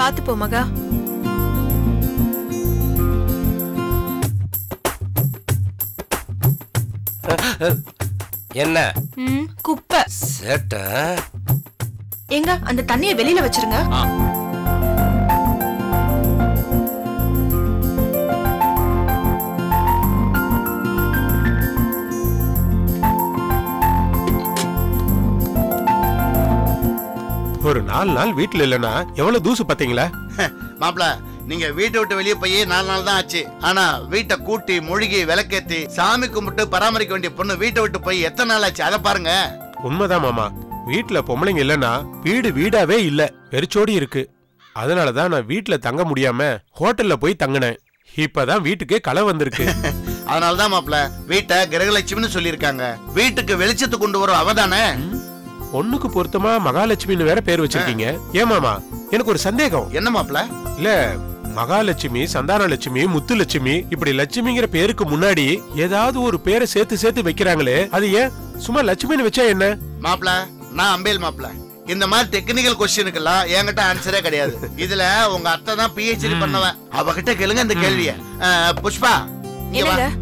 பாத்து போ மகா என்ன ம் குப்பை சேட்டை எங்க அந்த தண்ணிய வெளியில வச்சிருங்க ஒரு நாலு நாள் வீட்டுல இல்லனா எவ்வளவு தூசு பாத்தீங்களா மாப்பிள நீங்க வீட்டை விட்டு வெளியே போய் நாலு நாள் தான் ஆச்சு ஆனா வீட்டை கூட்டி மொழிகி விளக்கேத்தி சாமி கும்பிட்டு பராமரிக்க வேண்டிய பொண்ணு வீட்டை விட்டு போய் எத்தனை நாள் ஆச்சு அதை பாருங்க உண்மைதான் மாமா வீட்டுல பொம்பளைங்க இல்லனா வீடு வீடாவே இல்ல வெறிச்சோடி இருக்கு அதனாலதான் நான் வீட்டுல தங்க முடியாம ஹோட்டல்ல போய் தங்கினேன் இப்பதான் வீட்டுக்கே களை வந்திருக்கு அதனாலதான் மாப்பிள வீட்டை கிரகலட்சுமின்னு சொல்லியிருக்காங்க வீட்டுக்கு வெளிச்சத்தை கொண்டு வரும் அவதானே பொண்ணுக்கு பொருத்தமா மகாலட்சுமின்னு வேற பேர் வச்சிருக்கீங்க ஏன் மாமா எனக்கு ஒரு சந்தேகம் என்ன மாப்பிள இல்ல மகாலட்சுமி சந்தானலட்சுமி முத்துலட்சுமி இப்படி லட்சுமிங்கிற பேருக்கு முன்னாடி ஏதாவது ஒரு பேரை சேர்த்து சேர்த்து வைக்கிறாங்களே அது ஏன் சும்மா லட்சுமின்னு வச்சா என்ன மாப்பிள நான் அம்பேல் மாப்பிள இந்த மாதிரி டெக்னிக்கல் கொஸ்டினுக்கெல்லாம் என்கிட்ட ஆன்சரே கிடையாது இதுல உங்க அத்தை தான் பிஹெச்டி பண்ணவன் அவகிட்ட கேளுங்க இந்த கேள்விய அஹ், புஷ்பா இங்க வா. என்னங்க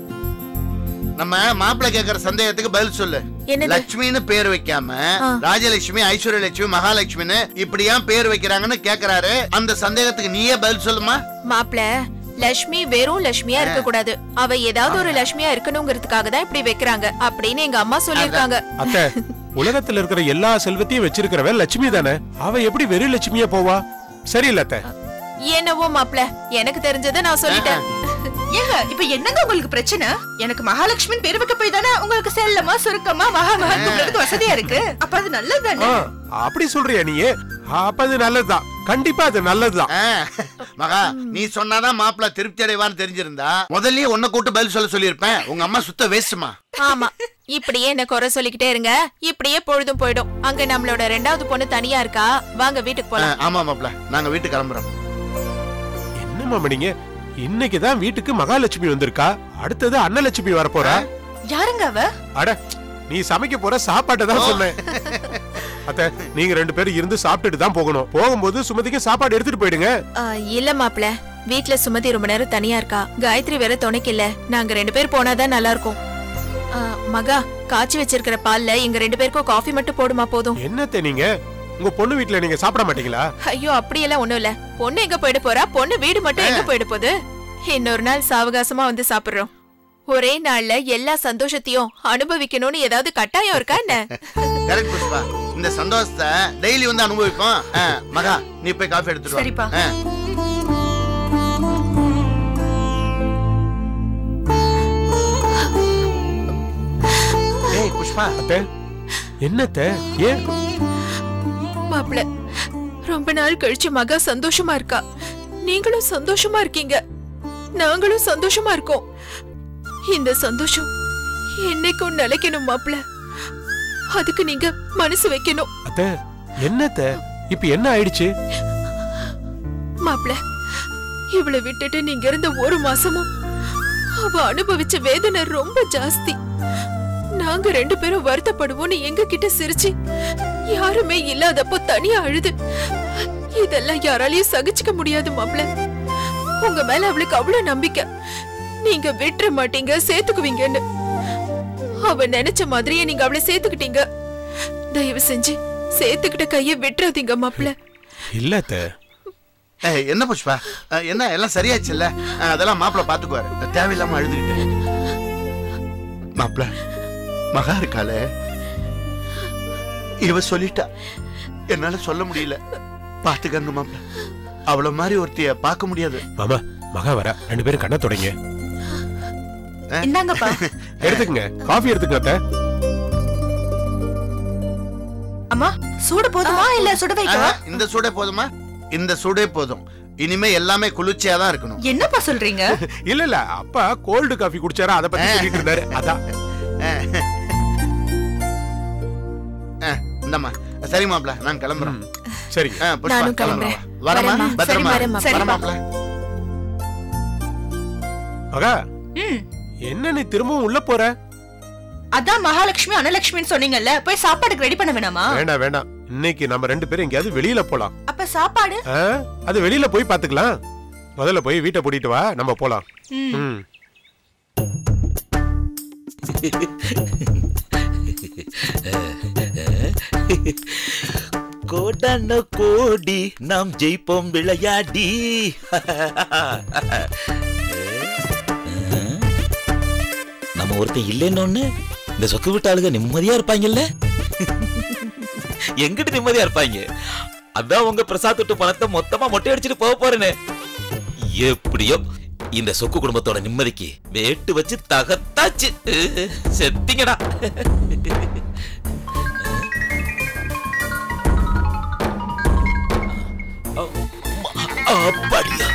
நம்ம மாப்பிள கேக்குற சந்தேகத்துக்கு பதில் சொல்லு என்னது? லட்சுமின்னு பேர் வைக்காம ஆ. ராஜலட்சுமி ஐஸ்வர்ய லட்சுமி மகாலட்சுமின்னு இப்படி ஏன் பேர் வைக்கிறாங்கன்னு கேக்குறாரு அந்த சந்தேகத்துக்கு நீயே பதில் சொல்லுமா மாப்ள லட்சுமி வெறும் லட்சுமியா இருக்க கூடாது அவ ஏதாவது ஒரு லட்சுமியா இருக்கணுங்கிறதுக்காக தான் இப்படி வைக்கிறாங்க அப்படின்னு எங்க அம்மா சொல்லிருக்காங்க அத்தை உலகத்துல இருக்கிற எல்லா செல்வத்தையும் வச்சிருக்கிறவ லட்சுமி தானே அவ எப்படி வெறும் லட்சுமியா போவா சரியில்ல அத்தை என்னவோ மாப்ள எனக்கு தெரிஞ்சதை நான் சொல்லிட்டேன் ஏங்க இப்ப என்னங்க உங்களுக்கு பிரச்சனை எனக்கு மகாலட்சுமின்னு பேர் வைக்க போய் தானே உங்களுக்கு செல்லமா சுருக்கமா மகா மகா கூப்பிடுறதுக்கு வசதியா இருக்கு அப்ப அது நல்லது தானே ஆ, அப்படி சொல்றியா நீ அப்ப அது நல்லதுதான் கண்டிப்பா அது நல்லதுதான் ஆ, மகா நீ சொன்னாதான் மாப்பிள திருப்தி அடைவான்னு தெரிஞ்சிருந்தா முதல்லயே உன்னை கூட்டு பதில் சொல்ல சொல்லியிருப்பேன் உங்க அம்மா சுத்த வேஸ்ட்டுமா ஆமா இப்படியே என்ன குறை சொல்லிக்கிட்டே இருங்க இப்படியே பொழுதும் போயிடும் அங்க நம்மளோட ரெண்டாவது பொண்ணு தனியா இருக்கா வாங்க வீட்டுக்கு போலாம் ஆமா மாப்பிள நாங்க வீட்டுக்கு கிளம்புறோம் என்ன மாமா நீங்க இன்னைக்கு தான் வீட்டுக்கு மகாலட்சுமி வந்திருக்கா அடுத்தது அன்னலட்சுமி வரப்போறா யாருங்க அவ அட நீ சமைக்க போற சாப்பாட்டை தான் சொன்னேன் அத்தை நீங்க ரெண்டு பேரும் இருந்து சாப்பிட்டுட்டு தான் போகணும் போகும்போது சுமதிக்கு சாப்பாடு எடுத்துட்டு போயிடுங்க ஆ, இல்ல மாப்ள வீட்ல சுமதி ரொம்ப நேரம் தனியா இருக்கா காயத்ரி வேற துணைக்கு இல்ல நாங்க ரெண்டு பேர் போனாதான் நல்லா இருக்கும் ஆ, மகா காய்ச்சி வச்சிருக்கிற பால்ல எங்க ரெண்டு பேருக்கும் காஃபி மட்டும் போடுமா போதும் என்னத்தை நீங்க உங்க பொண்ணு வீட்டுல நீங்க சாப்பிட மாட்டீங்களா ஐயோ அப்படியெல்லாம் ஒண்ணும் இல்ல பொண்ணு எங்க போயிட போறா பொண்ணு வீடு மட்டும் எங்க போயிட போகுது இன்னொரு நாள் சாவகாசமா வந்து சாப்பிடுறோம் ஒரே நாள்ல எல்லா சந்தோஷத்தையும் அனுபவிக்கணும்னு ஏதாவது கட்டாயம் இருக்கா என்ன கரெக்ட் புஷ்பா இந்த சந்தோஷத்தை டெய்லி வந்து அனுபவிப்போம் ஆ, மகா நீ போய் காஃபி எடுத்துட்டு வா. சரிப்பா. ஆ. ஏய் புஷ்பா அத்தை என்னத்தை ஏன் மாப்பிள ரொம்ப நாள் கழிச்சு மகா சந்தோஷமா இருக்கா நீங்களும் சந்தோஷமா இருக்கீங்க நாங்களும் சந்தோஷமா இருக்கோம் இந்த சந்தோஷம் என்னைக்கும் நிலைக்கணும் மாப்பிள அதுக்கு நீங்க மனசு வைக்கணும் அத்தை என்னத்தை இப்ப என்ன ஆயிடுச்சு மாப்பிள இவளை விட்டுட்டு நீங்க இருந்த ஒரு மாசமும் அவ அனுபவிச்ச வேதனை ரொம்ப ஜாஸ்தி நாங்க ரெண்டு பேரும் வருத்தப்படுவோம்னு எங்க கிட்ட சிரிச்சு யாருமே இல்லாதப்போ தனியா அழுது இதெல்லாம் யாராலையும் சகிச்சுக்க முடியாது மாப்பிள உங்க மேல அவளுக்கு அவ்வளவு நம்பிக்கை நீங்க விட்டுற மாட்டீங்க சேர்த்துக்குவீங்கன்னு அவ நினைச்ச மாதிரியே நீங்க அவளை சேர்த்துக்கிட்டீங்க தயவு செஞ்சு சேர்த்துக்கிட்ட கைய விட்டுறாதீங்க மாப்பிள இல்ல அத்தை ஏய், என்ன புஷ்பா ஆ, என்ன எல்லாம் சரியாச்சுல்ல ஆ, அதெல்லாம் மாப்பிள பாத்துக்குவாரு தேவையில்லாம அழுதுகிட்டு மாப்பிள மகா இருக்காளே இவ சொல்லிட்டா என்னால சொல்ல முடியல பாத்துக்கங்க மாப்பிள அவள மாதிரி ஒருத்திய பார்க்க முடியாது மாமா மகா வர ரெண்டு பேரும் கண்ண தொடங்க இந்தாங்கப்பா எடுத்துக்கங்க காஃபி எடுத்துக்கங்க அத்தை அம்மா சூடு போதுமா இல்ல சுட வைக்கவா ஆஹா, இந்த சூடே போதுமா இந்த சூடே போதும் இனிமே எல்லாமே குளிர்ச்சியா தான் இருக்கணும் என்னப்பா சொல்றீங்க இல்ல இல்ல அப்பா கோல்டு காஃபி குடிச்சாரா அத பத்தி சொல்லிட்டு இருந்தாரு அதான் ஆ, இந்தாம்மா சரி மாப்பிள நான் கிளம்புறேன் சரிங்க ஆ, புஷ்பா, நானும் கிளம்புறேன். கிளம்புறேன். வரேம்மா வரேம்மா. பத்திரமா சரி, வரேம்மா. வரேன் சரிம்மா. மாப்பிள மகா ம் என்ன நீ திரும்பவும் உள்ள போற அதான் மகாலட்சுமி அனலட்சுமின்னு சொன்னீங்கல்ல போய் சாப்பாடுக்கு ரெடி பண்ண வேணாமா வேண்டாம் வேண்டாம் இன்னைக்கு நம்ம ரெண்டு பேரும் எங்கேயாவது வெளியில போலாம் அப்ப சாப்பாடு ஆ? அது வெளியில போய் பாத்துக்கலாம் முதல்ல போய் வீட்டை பூட்டிட்டு வா நம்ம போலாம் ம் கோடான கோடி நாம் ஜெயிப்போம் விளையாடி நம்ம ஒருத்தன் இல்லைன்னு இந்த சொக்கு விட்ட ஆளுங்க நிம்மதியா இருப்பாங்கல்ல எங்கிட்டு நிம்மதியா இருப்பாங்க அதான் உங்க பிரசாத் விட்டு பணத்தை மொத்தமா மொட்டை அடிச்சுட்டு போக போறேன்னு எப்படியோ இந்த சொக்கு குடும்பத்தோட நிம்மதிக்கு வேட்டு வச்சு தகத்தாச்சு செத்தீங்கடா அப்படியா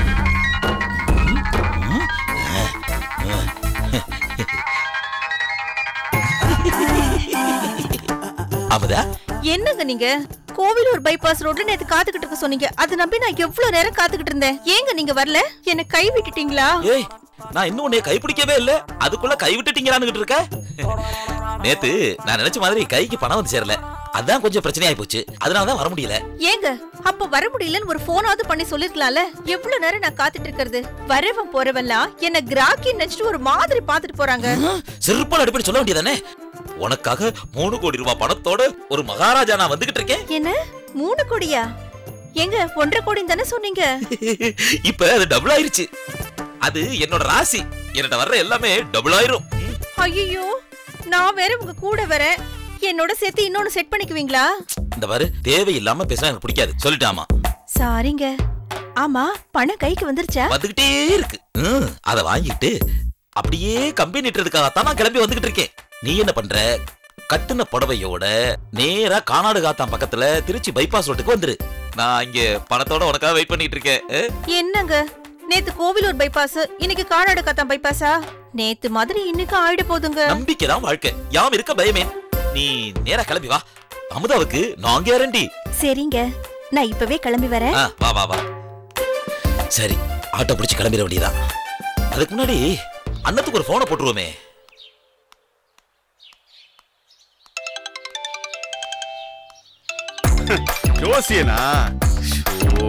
அமுதா என்னங்க நீங்க கோவிலூர் பைபாஸ் ரோட்ல நேத்து காத்துக்கிட்டு இருக்க சொன்னீங்க அது நம்பி நான் எவ்வளவு நேரம் காத்துக்கிட்டு இருந்தேன் ஏங்க நீங்க வரல என்ன கை விட்டுட்டீங்களா ஏய் நான் இன்னும் உன்னை கைப்பிடிக்கவே இல்ல அதுக்குள்ள கை விட்டுட்டீங்களான்னு இருக்க நேத்து நான் நினைச்ச மாதிரி கைக்கு பணம் வந்து சேரல அதான் கொஞ்சம் பிரச்சனையாயி போச்சு அதனாலதான் வர முடியல ஏங்க அப்ப வர முடியலன்னு ஒரு போனாவது பண்ணி சொல்லிருக்கலாம்ல எவ்வளவு நேரம் நான் காத்துட்டு இருக்கிறது வரவன் போறவெல்லாம் என்ன கிராக்கி நினைச்சிட்டு ஒரு மாதிரி பாத்துட்டு போறாங்க செருப்பால் அடிப்படை சொல்ல வேண்டியதானே உனக்காக மூணு கோடி ரூபாய் பணத்தோட ஒரு மகாராஜா நான் வந்துகிட்டு இருக்கேன் என்ன மூணு கோடியா ஏங்க ஒன்றரை கோடின்னு தானே சொன்னீங்க இப்ப அது டபுள் ஆயிருச்சு அது என்னோட ராசி என்னோட வர்ற எல்லாமே டபுள் ஆயிரும் ம். ஐயோ நான் வேற உங்க கூட வரேன் என்னோட சேர்த்து இன்னொன்னு செட் பண்ணிக்குவீங்களா இந்த பாரு தேவையில்லாம பேசினா எனக்கு பிடிக்காது சொல்லிட்டாமா சாரிங்க ஆமா பணம் கைக்கு வந்துருச்சா வந்துகிட்டே இருக்கு ம், அத வாங்கிட்டு அப்படியே கம்பி நிட்டுறதுக்காகத்தான் நான் கிளம்பி வந்துகிட்டு இருக்கேன் நீ என்ன பண்ற கட்டுன புடவையோட நேரா கானாடு காத்தான் பக்கத்துல திருச்சி பைபாஸ் ரோட்டுக்கு வந்துரு நான் இங்க பணத்தோட உனக்காக வெயிட் பண்ணிட்டு இருக்கேன் அஹ், என்னங்க நேத்து கோவிலூர் பைபாஸ் இன்னைக்கு கானாடு கத்தான் பைபாஸா நேத்து மாதிரி இன்னைக்கு ஆயிட போதுங்க நம்பிக்கைதான் வாழ்க்கை யாம் இருக்க பயமே நீ நேரா கிளம்பி வா அமுதாவுக்கு நான் கேரண்டி சரிங்க நான் இப்பவே கிளம்பி வரேன் ஆ, வா வா வா சரி ஆட்டோ பிடிச்சு கிளம்பிட வேண்டியதான் அதுக்கு முன்னாடி அன்னத்துக்கு ஒரு போனை போட்டுருவோமே ஜோசியனா ஷோ.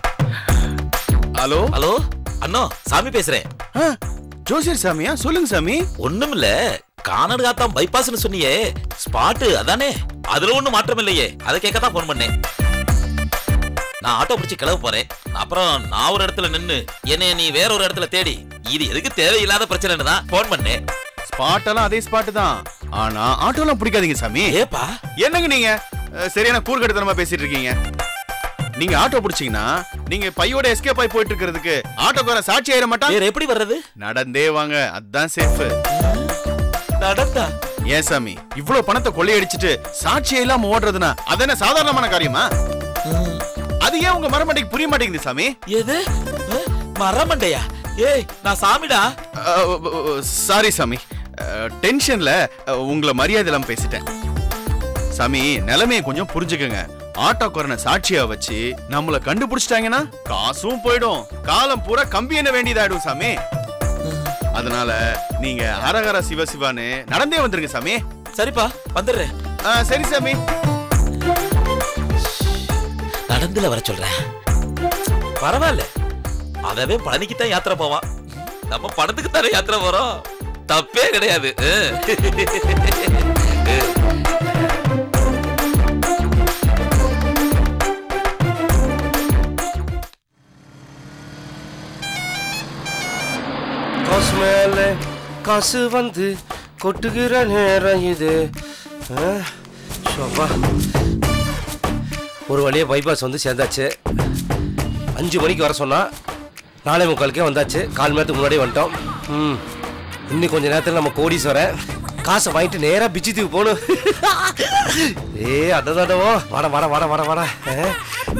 ஹலோ ஹலோ அண்ணா சாமி பேசுறேன் ஆ, ஜோசியர் சாமியா சொல்லுங்க சாமி ஒண்ணுமில்ல கானாடு காத்தாம் பைபாஸ்னு சொன்னியே ஸ்பாட்டு அதானே அதுல ஒண்ணும் மாற்றம் இல்லையே அதை கேட்க தான் போன் பண்ணேன் நான் ஆட்டோ பிடிச்சு கிளம்ப போறேன் அப்புறம் நான் ஒரு இடத்துல நின்னு என்னைய நீ வேற ஒரு இடத்துல தேடி இது எதுக்கு தேவையில்லாத பிரச்சனைன்னு தான் போன் பண்ணேன் ஸ்பாட் எல்லாம் அதே ஸ்பாட் தான் ஆனா ஆட்டோலாம் பிடிக்காதீங்க சாமி ஏப்பா என்னங்க நீங்க அஹ், சரியான கூறுகட்டத்தனமா பேசிட்டு இருக்கீங்க நீங்க ஆட்டோ பிடிச்சீங்கன்னா நீங்க பையோட எஸ்கேப் ஆகி போயிட்டு இருக்கிறதுக்கு ஆட்டோக்காரன் சாட்சி ஆயிட மாட்டான் வேற எப்படி வர்றது நடந்தே வாங்க அதான் சேஃப் நடந்தா ஏன் சாமி இவ்வளவு பணத்தை கொள்ளையடிச்சிட்டு சாட்சியே இல்லாம ஓடுறதுனா அது என்ன சாதாரணமான காரியமா அது ஏன் உங்க மரமண்டைக்கு புரிய மாட்டேங்குது சாமி எது அஹ், மரமண்டையா ஏய் நான் சாமிடா சாரி சாமி அஹ், டென்ஷன்ல அஹ், உங்களை மரியாதை இல்லாம பேசிட்டேன் சாமி நிலைமையை கொஞ்சம் புரிஞ்சுக்கங்க ஆட்டோக்காரனை சாட்சியா வச்சு நம்மள கண்டுபிடிச்சிட்டாங்கன்னா காசும் போயிடும் காலம் பூரா கம்பி என்ன வேண்டியதாயிடும் சாமி அதனால நீங்க ஹரஹர சிவ சிவான்னு நடந்தே வந்துருங்க சாமி சரிப்பா வந்துடுறேன் ஆ, சரி சாமி நடந்துல வர சொல்றேன் பரவாயில்ல அதவே பழனிக்கு தான் யாத்திரை போவான் நம்ம பணத்துக்கு தானே யாத்திரை போறோம் தப்பே கிடையாது அஹ். காசு மேல காசு வந்து கொட்டுகிற நேரம் இது ஆ, ஷோப்பா. ஒரு வழியா பைபாஸ் வந்து சேர்ந்தாச்சு அஞ்சு மணிக்கு வர சொன்னா நாளை முக்காலுக்கே வந்தாச்சு கால் மணி நேரத்துக்கு முன்னாடியே வந்துட்டோம் ம் இன்னும் கொஞ்ச நேரத்தில் நம்ம கோடீஸ்வரன் காசை வாங்கிட்டு நேராக பிச்சி தீவு போகணும் ஏ அடதாடவோ வாட வாட வாட வாட வாட ஆ.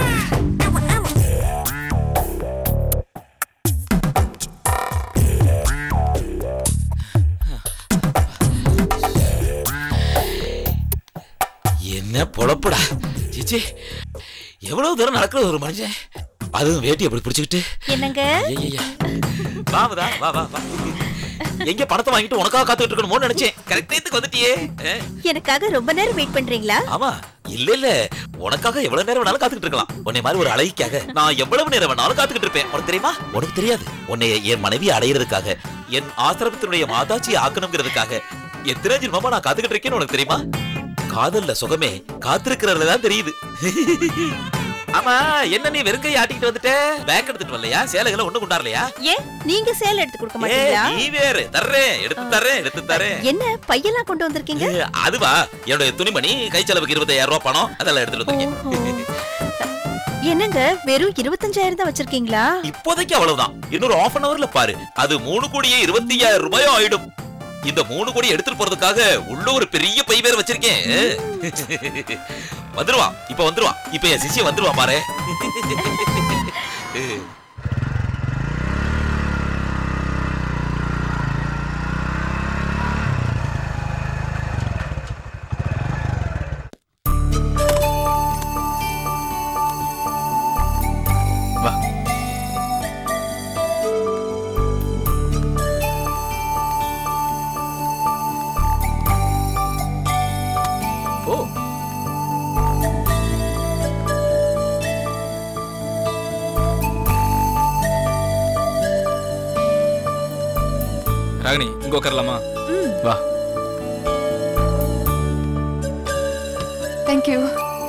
என்ன பொழப்புடா சிச்சி எவ்வளவு தூரம் நடக்கிற ஒரு மனுஷன் அதுவும் வேட்டி அப்படி பிடிச்சுக்கிட்டு என்னங்க ஐயையே. வா முதா, வா வா வா எங்க பணத்தை வாங்கிட்டு உனக்காக காத்துக்கிட்டு இருக்கணுமோ நினைச்சேன் கரெக்ட் டைத்துக்கு வந்துட்டியே அஹ். எனக்காக ரொம்ப நேரம் வெயிட் பண்றீங்களா ஆமா இல்ல இல்ல உனக்காக எவ்வளவு நேரம் வேணாலும் காத்துக்கிட்டு இருக்கலாம் உன்னை மாதிரி ஒரு அழகிக்காக நான் எவ்வளவு நேரம் வேணாலும் காத்துக்கிட்டு இருப்பேன் உனக்கு தெரியுமா உனக்கு தெரியாது உன்னை என் மனைவி அடையிறதுக்காக என் ஆசிரமத்தினுடைய மாதாச்சி ஆக்கணுங்கிறதுக்காக எத்தனை ஜென்மமா நான் காத்துக்கிட்டு இருக்கேன்னு உனக்கு தெரியுமா காதல்ல சுகமே காத்திருக்கிறதுல தான் தெரியுது ஆமா என்ன நீ வெறும் கை ஆட்டிக்கிட்டு வந்துட்ட பேக் எடுத்துட்டு வரலையா சேலைகளை ஒண்ணு கொண்டாடலையா ஏன் நீங்க சேலை எடுத்து கொடுக்க ஏ மாட்டீங்களா நீ வேற தர்றேன் எடுத்து தர்றேன் எடுத்து தர்றேன் என்ன பையெல்லாம் கொண்டு வந்திருக்கீங்க ஏ, அதுவா என்னுடைய துணிமணி கை செலவுக்கு இருபத்தாயிரம் ரூபாய் பணம் அதெல்லாம் எடுத்துட்டு வந்திருக்கேன் என்னங்க வெறும் இருபத்தஞ்சாயிரம் தான் வச்சிருக்கீங்களா இப்போதைக்கு அவ்வளவுதான் இன்னொரு ஆஃப் அன் அவர்ல பாரு அது மூணு கோடியே இருபத்தி ஐயாயிரம் ரூபாயும் ஆயிடும் இந்த மூணு கோடி எடுத்துட்டு போறதுக்காக உள்ள ஒரு பெரிய பை வேற வச்சிருக்கேன் வந்துருவான் இப்ப வந்துருவான் இப்ப என் சிசிய வந்துருவான் பாரு வா ஓ ராகினி இங்க உட்காரலாமா வா thank you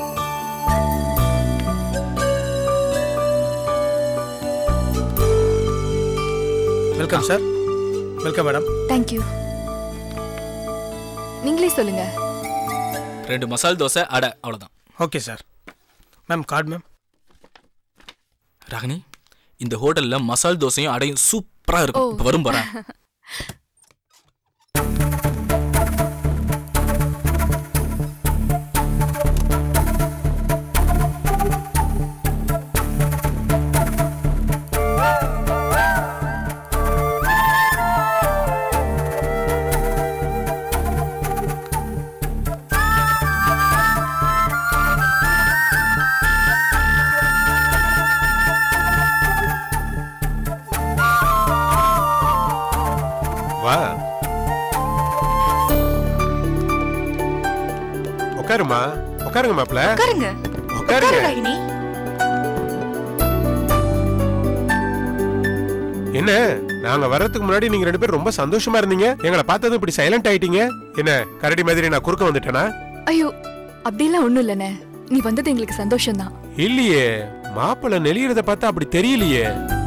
welcome sir welcome madam thank you நீங்களே சொல்லுங்க ரெண்டு மசால் தோசை அடை அவ்வளோதான் okay sir ma'am card ma'am Ragini இந்த ஹோட்டல்ல மசால் தோசையும் அடையும் சூப்பரா இருக்கும் இப்போ வரும் போறேன் வா உட்காருமா உட்காருங்க மாப்ள உட்காருங்க உட்காருங்க ராகினி என்ன நாங்க வர்றதுக்கு முன்னாடி நீங்க ரெண்டு பேரும் ரொம்ப சந்தோஷமா இருந்தீங்க எங்களை பார்த்ததும் இப்படி சைலண்ட் ஆயிட்டீங்க என்ன கரடி மாதிரி நான் குறுக்க வந்துட்டேனா ஐயோ அப்படிலாம் ஒண்ணும் இல்லனே நீ வந்தது எங்களுக்கு சந்தோஷம்தான் இல்லையே மாப்பிள்ள நெளியறத பார்த்தா அப்படி தெரியலையே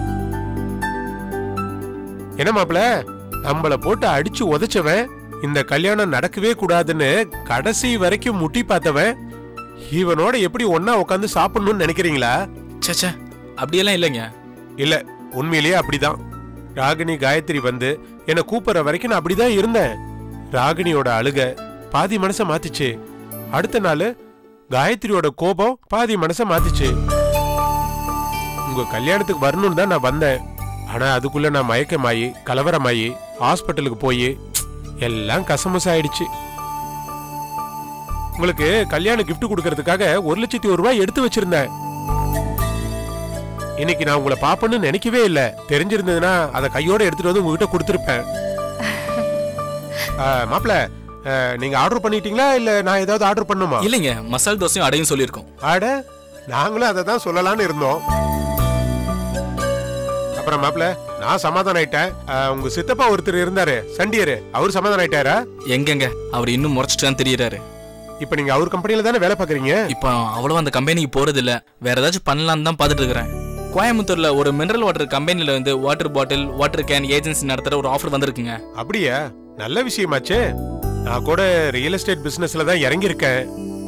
என்ன மாப்பிள நம்மள போட்டு அடிச்சு உதைச்சவன் இந்த கல்யாணம் நடக்கவே கூடாதுன்னு கடைசி வரைக்கும் முட்டி பார்த்தவன் இவனோட எப்படி ஒன்னா உட்காந்து சாப்பிடணும்னு நினைக்கிறீங்களா சேச்சே அப்படியெல்லாம் இல்லைங்க இல்ல உண்மையிலேயே அப்படிதான் ராகினி காயத்ரி வந்து என்னை கூப்பிடுற வரைக்கும் நான் அப்படிதான் இருந்தேன் ராகினியோட அழுக பாதி மனச மாத்திச்சு அடுத்த நாள் காயத்ரியோட கோபம் பாதி மனச மாத்திச்சு உங்க கல்யாணத்துக்கு வரணும்னு தான் நான் வந்தேன் ஆனா அதுக்குள்ள நான் மயக்கமாயி கலவரமாயி ஹாஸ்பிட்டலுக்கு போய் எல்லாம் கசமுசாயிடுச்சு உங்களுக்கு கல்யாண gift கொடுக்கறதுக்காக ஒரு லட்சத்தி ஒரு ரூபாய் எடுத்து வச்சிருந்தேன் இன்னைக்கு நான் உங்களை பாப்பேன்னு நினைக்கவே இல்ல தெரிஞ்சிருந்ததுன்னா அதை கையோட எடுத்துட்டு வந்து உங்ககிட்ட கொடுத்துருப்பேன் மாப்பிள நீங்க ஆர்டர் பண்ணிட்டீங்களா இல்ல நான் ஏதாவது ஆர்டர் பண்ணுமா இல்லைங்க மசால் தோசையும் அடையும் சொல்லியிருக்கோம் ஆட நாங்களும் அதை தான் சொல்லலாம்னு இருந்தோம் அப்புறம் மாப்பிள நான் சமாதானம் ஆயிட்டேன் ஆ, உங்க சித்தப்பா ஒருத்தர் இருந்தாரு சண்டியரு அவர் சமாதானம் ஆயிட்டாரா எங்கெங்க அவர் இன்னும் முறைச்சிட்டு தான் தெரியறாரு இப்ப நீங்க அவர் கம்பெனில தானே வேலை பாக்குறீங்க இப்போ அவ்வளவா அந்த கம்பெனிக்கு போறது இல்ல வேற ஏதாச்சும் பண்ணலாம்னு தான் பார்த்துட்டு இருக்கிறேன் கோயம்புத்தூர்ல ஒரு மினரல் வாட்டர் கம்பெனில வந்து water bottle water can agency நடத்துற ஒரு ஆஃபர் வந்திருக்குங்க அப்படியா நல்ல விஷயமாச்சே நான் கூட ரியல் எஸ்டேட் பிசினஸ்ல தான் இறங்கியிருக்கேன்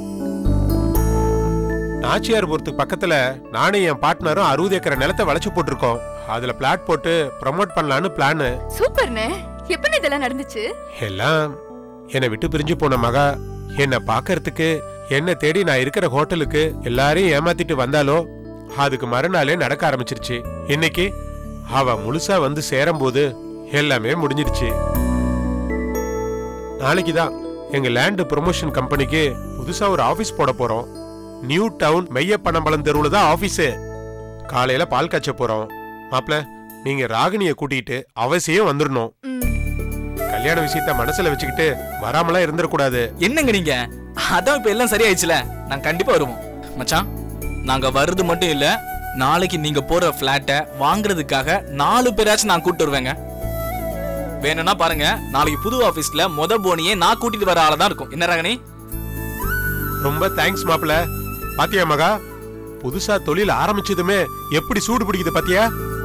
நாச்சியார்புரத்துக்கு பக்கத்துல நானும் என் பார்ட்னரும் அறுபது ஏக்கர் நிலத்தை வளைச்சு போட்டிருக்கோம் அதுல பிளாட் போட்டு ப்ரமோட் பண்ணலான்னு பிளான் சூப்பர்ண்ணே எப்பன்னு இதெல்லாம் நடந்துச்சு எல்லாம் என்னை விட்டு பிரிஞ்சு போன மகா என்னை பார்க்கறதுக்கு என்ன தேடி நான் இருக்கிற ஹோட்டலுக்கு எல்லாரையும் ஏமாத்திட்டு வந்தாலோ அதுக்கு மறுநாளே நடக்க ஆரம்பிச்சிருச்சு இன்னைக்கு அவ முழுசா வந்து சேரும்போது எல்லாமே முடிஞ்சிருச்சு நாளைக்கு தான் எங்க லேண்ட் ப்ரொமோஷன் கம்பெனிக்கு புதுசா ஒரு ஆபீஸ் போட போறோம் நியூ டவுன் மெய்யப்பனம்பலம் தெருவுல தான் ஆபீஸ் காலையில பால் காய்ச்ச போறோம் மாப்ள நீங்க ராகினிய கூட்டிட்டு அவசியம் வந்துடணும் ம், கல்யாண விஷயத்த மனசுல வச்சுக்கிட்டு வராமலாம் இருந்துடக்கூடாது என்னங்க நீங்க அதான் இப்ப எல்லாம் சரியாயிடுச்சுல நான் கண்டிப்பா வருவோம் மச்சான் நாங்க வர்றது மட்டும் இல்ல நாளைக்கு நீங்க போற பிளாட்டை வாங்குறதுக்காக நாலு பேராச்சும் நான் கூட்டு வருவேங்க வேணும்னா பாருங்க நாளைக்கு புது ஆபீஸ்ல மொத போனியே நான் கூட்டிட்டு வர ஆளா தான் இருக்கும் என்ன ராகனி ரொம்ப தேங்க்ஸ் மாப்பிள பாத்தியா மகா புதுசா தொழில் ஆரம்பிச்சதுமே எப்படி சூடு பிடிக்குது பாத்தியா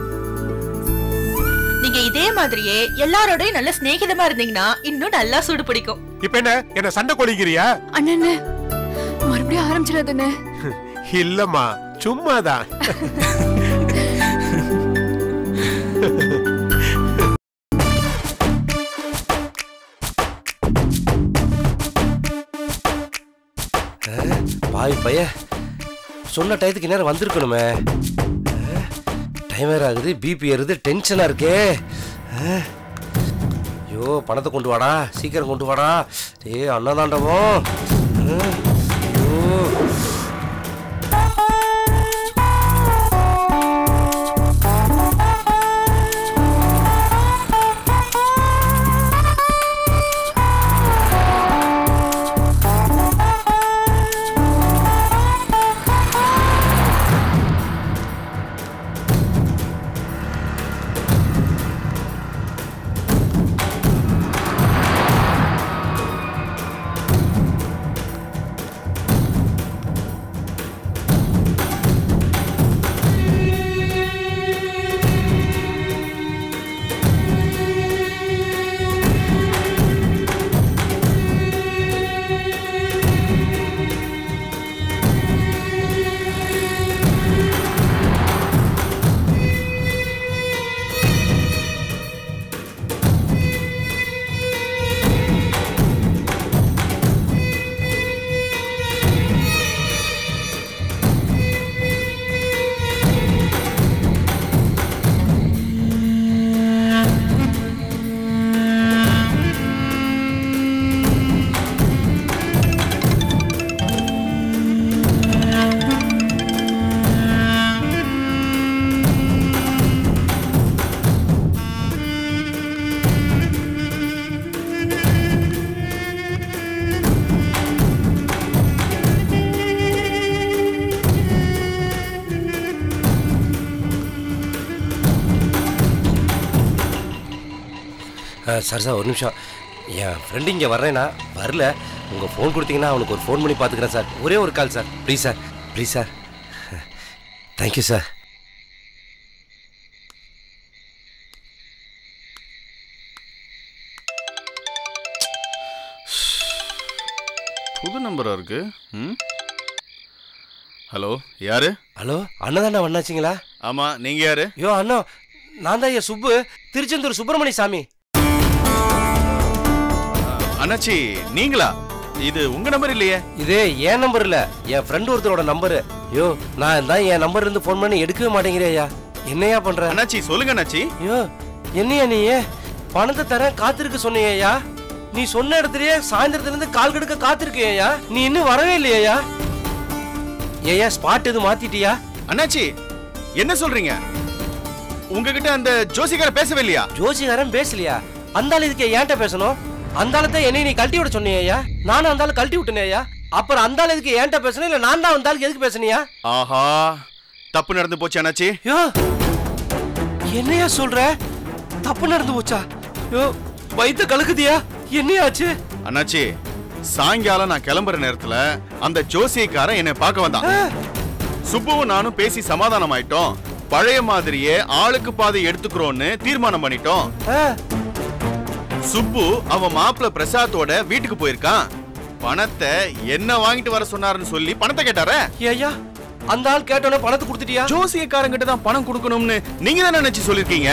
நீங்க இதே மாதிரியே எல்லாரோடயும் நல்ல சிநேகிதமா இருந்தீங்கன்னா இன்னும் நல்லா சூடு பிடிக்கும் இப்ப என்ன என்ன சண்டை கொலிக்கிறியா அண்ணே மறுபடியும் ஆரம்பிச்சிடாதண்ணே இல்லம்மா சும்மாதான் பாவி பைய சொன்ன டயத்துக்கு நேரம் வந்திருக்கணுமே டைம் வேற ஆகுது பிபி ஏறுது டென்ஷனா இருக்கே அஹ். ஐயோ பணத்தை கொண்டு வாடா சீக்கிரம் கொண்டு வாடா ஏ அண்ணதாண்டவம் அஹ். ஐயோ அஹ், சார் சார் ஒரு நிமிஷம் என் ஃப்ரெண்டு இங்கே வர்றேன்னா வரல உங்கள் ஃபோன் கொடுத்தீங்கன்னா அவனுக்கு ஒரு ஃபோன் பண்ணி பார்த்துக்கிறேன் சார் ஒரே ஒரு call sir please sir please sir thank you sir புது நம்பரா இருக்கு ம் ஹலோ யாரு ஹலோ அண்ணதாண்ணா வண்ணாச்சிங்களா ஆமா நீங்க யாரு ஐயோ அண்ணா நான் தான் ஐயா சுப்பு திருச்செந்தூர் சுப்பிரமணிய சாமி அண்ணாச்சி நீங்களா இது உங்க நம்பர் இல்லையே இது என் நம்பர் இல்ல என் ஃப்ரெண்ட் ஒருத்தரோட நம்பரு ஐயோ நான் தான் என் நம்பர் இருந்து ஃபோன் பண்ணி எடுக்கவே மாட்டேங்கிறியா என்னையா பண்ற அண்ணாச்சி சொல்லுங்க அண்ணாச்சி ஐயோ என்னையா நீ பணத்தை தரேன் காத்திருக்க சொன்னியா நீ சொன்ன இடத்துலயே சாயந்தரத்துல இருந்து கால் கெடுக்க காத்திருக்கியா நீ இன்னும் வரவே இல்லையா ஏயா ஸ்பாட் எதுவும் மாத்திட்டியா அண்ணாச்சி என்ன சொல்றீங்க உங்ககிட்ட அந்த ஜோசிக்கார பேசவே இல்லையா ஜோசிகாரன் பேசலையா அந்த ஆள் இதுக்கு ஏன்ட்ட பேசணும் அந்த ஆளத்தை என்னை நீ கழட்டி விட சொன்னியா நானும் அந்த ஆளு கழட்டி விட்டனேயா அப்புறம் அந்த ஆள் எதுக்கு ஏன்ட்ட பேசணும் இல்ல நான் தான் அந்த ஆளுக்கு எதுக்கு பேசுனியா ஆஹா தப்பு நடந்து போச்சு அண்ணாச்சி யோ என்னையா சொல்ற தப்பு நடந்து போச்சா யோ வயித்த கலக்குதியா என்னையாச்சு அண்ணாச்சி சாயங்காலம் நான் கிளம்புற நேரத்துல அந்த ஜோசியக்காரன் என்னை பார்க்க வந்தான் சுப்புவும் நானும் பேசி சமாதானம் ஆயிட்டோம் பழைய மாதிரியே ஆளுக்கு பாதை எடுத்துக்கிறோம்னு தீர்மானம் பண்ணிட்டோம் ஆ, சுப்பு அவன் மாப்பிள்ள பிரசாத்தோட வீட்டுக்கு போயிருக்கான் பணத்தை என்ன வாங்கிட்டு வர சொன்னாருன்னு சொல்லி பணத்தை கேட்டாரே ஏய்யா அந்த ஆள் கேட்டோன்னே பணத்தை கொடுத்துட்டியா ஜோசியக்காரங்கிட்ட தான் பணம் கொடுக்கணும்னு நீங்க தானே நினைச்சு சொல்லிருக்கீங்க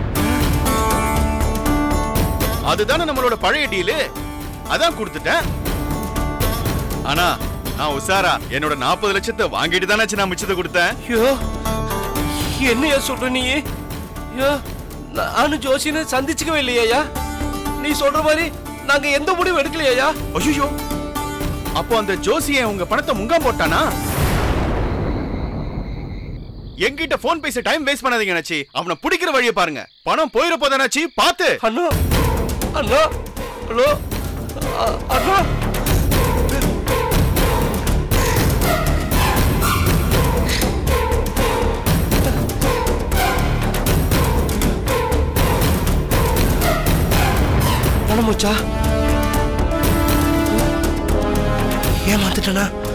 அதுதானே நம்மளோட பழைய டீலு அதான் கொடுத்துட்டேன் ஆனா நான் உசாரா என்னோட நாற்பது லட்சத்தை வாங்கிட்டு தானே நான் மிச்சத்தை கொடுத்தேன் ஐயோ என்னையா சொல்ற நீ ஐயோ நானும் ஜோசின்னு சந்திச்சுக்கவே இல்லையா நீ சொல்ற மாதிரி நாங்க எந்த முடிவும் எடுக்கலையா ஐயோ அப்போ அந்த ஜோசியன் உங்க பணத்தை முங்காம் போட்டானா என்கிட்ட போன் பேச டைம் வேஸ்ட் பண்ணாதீங்க நினைச்சி அவனை பிடிக்கிற வழியை பாருங்க பணம் போயிட போதானாச்சி பாத்து அண்ணா அண்ணா ஹலோ அ- அண்ணா பணம் போச்சா ஏமாத்துட்டேனா